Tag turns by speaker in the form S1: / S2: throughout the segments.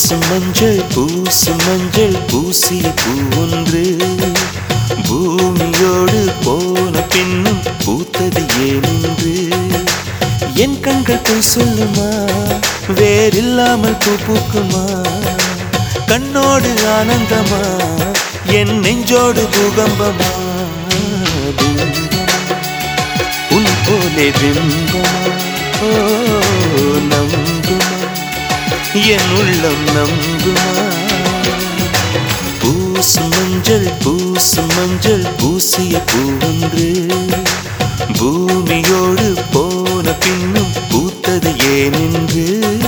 S1: பூசும் மஞ்சள் பூசும் மஞ்சள் பூசிய பூ ஒன்று பூமியோடு போன பின்னும் பூத்தது ஏனென்று என் கண்கள் போய் சொல்லுமா வேறில்லாமல் பூ பூக்குமா கண்ணோடு ஆனந்தமா என் நெஞ்சோடு பூகம்பமா பிம்பமா உன் போலே பிம்பமா ஓ நம்புமா என் உள்ளம் நம்புமா பூசும் மஞ்சள் பூசும் மஞ்சள் பூசிய பூவொன்று பூமியோடு போன பின்னும் பூத்தது ஏனென்று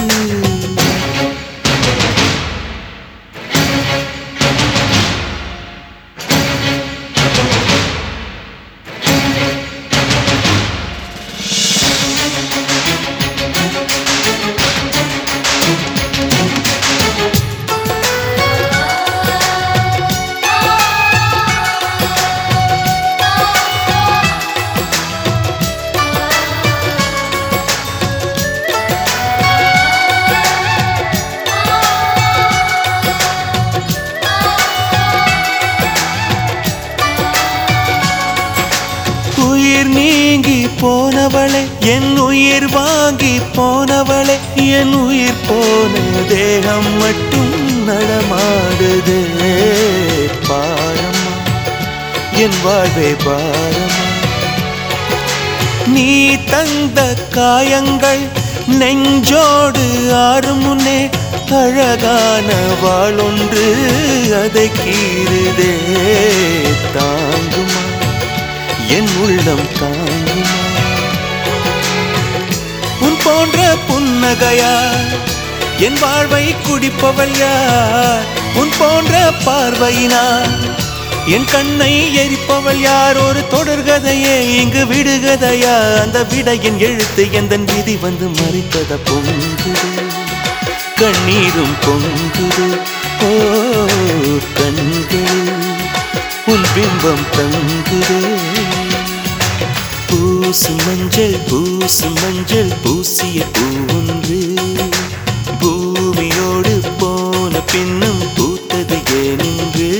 S1: உயிர் நீங்கி போனவளே என் உயிர் வாங்கி போனவளே என் உயிர் போன தேகம் மட்டும் நடமாடுது பாரம்மா என் வாழ்வே பாரம்மா நீ தந்த காயங்கள் நெஞ்சோடு ஆறும் முன்னே அழகான வாளொன்று அதை கீறுதே தாங்குமா என் உள்ளம் தாங்குமா உன் போன்ற புன்னகையா என் வாழ்வை குடிப்பவள் யார் உன் போன்ற பார்வையினா என் கண்ணை எரிப்பவள் யார் ஒரு தொடர்கதையே இங்கு விடுகதையா அந்த விடையின் எழுத்து எந்த விதி வந்து மறித்தத பொங்குது கண்ணீரும் பொங்குது ஓ கண்கள் உன் பிம்பம் தங்குதே பூசு மஞ்சள் பூசு மஞ்சள் பூசிய பூ ஒன்று பூமியோடு போன பின்னும் பூத்தது ஏனென்று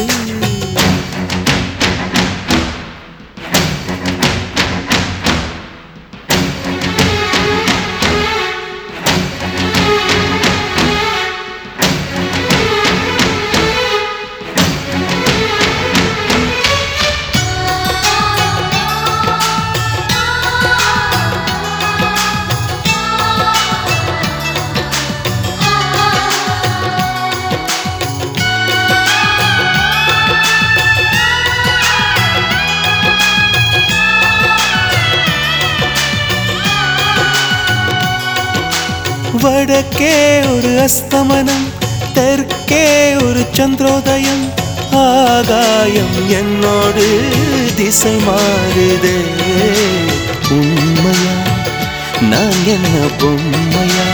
S1: வடக்கே ஒரு அஸ்தமனம் தெற்கே ஒரு சந்திரோதயம் ஆகாயம் என்னோடு திசை மாறுதே உண்மையா நான் என்ன பொம்மையா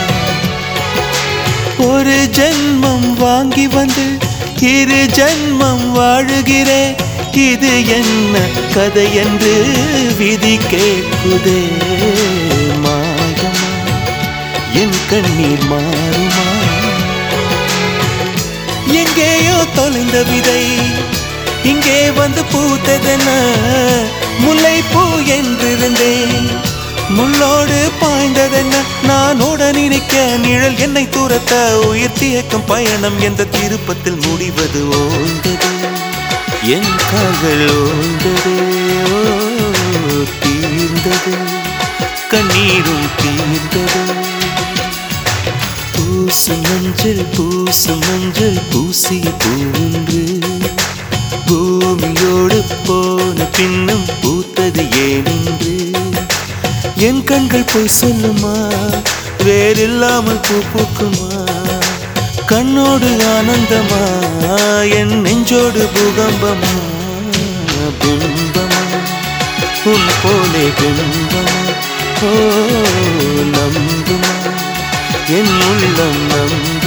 S1: ஒரு ஜென்மம் வாங்கி வந்து இரு ஜென்மம் வாழுகிறேன் இது என்ன கதை என்று விதி கேட்குதே மாயமா என் கண்ணீர் மாறுமா எங்கேயோ தொலைந்த விதை இங்கே வந்து பூத்ததென முல்லை பூ என்றிருந்தேன் முள்ளோடு பாய்ந்ததென்ன நானோட நினைக்க நிழல் என்னை தூரத்த உயிர் தியக்கம் பயணம் எந்த திருப்பத்தில் முடிவது ஓய்ந்தது என் கால்கள் ஓய்ந்தது ஓ, தீர்ந்தது கண்ணீரும் தீர்ந்தது பூசு மஞ்சள் பூசு மஞ்சள் பூசிய பூன்று பூமியோடு போன பின்னும் பூத்தது ஏனென்று என் கண்கள் போய் சொல்லுமா வேறில்லாமல் பூ பூக்குமா கண்ணோடு ஆனந்தமா என் நெஞ்சோடு பூகம்பமா பிம்பமா உன் போலே பிம்பமா ஓ நம்புமா என் உள்ளம் நம்புமா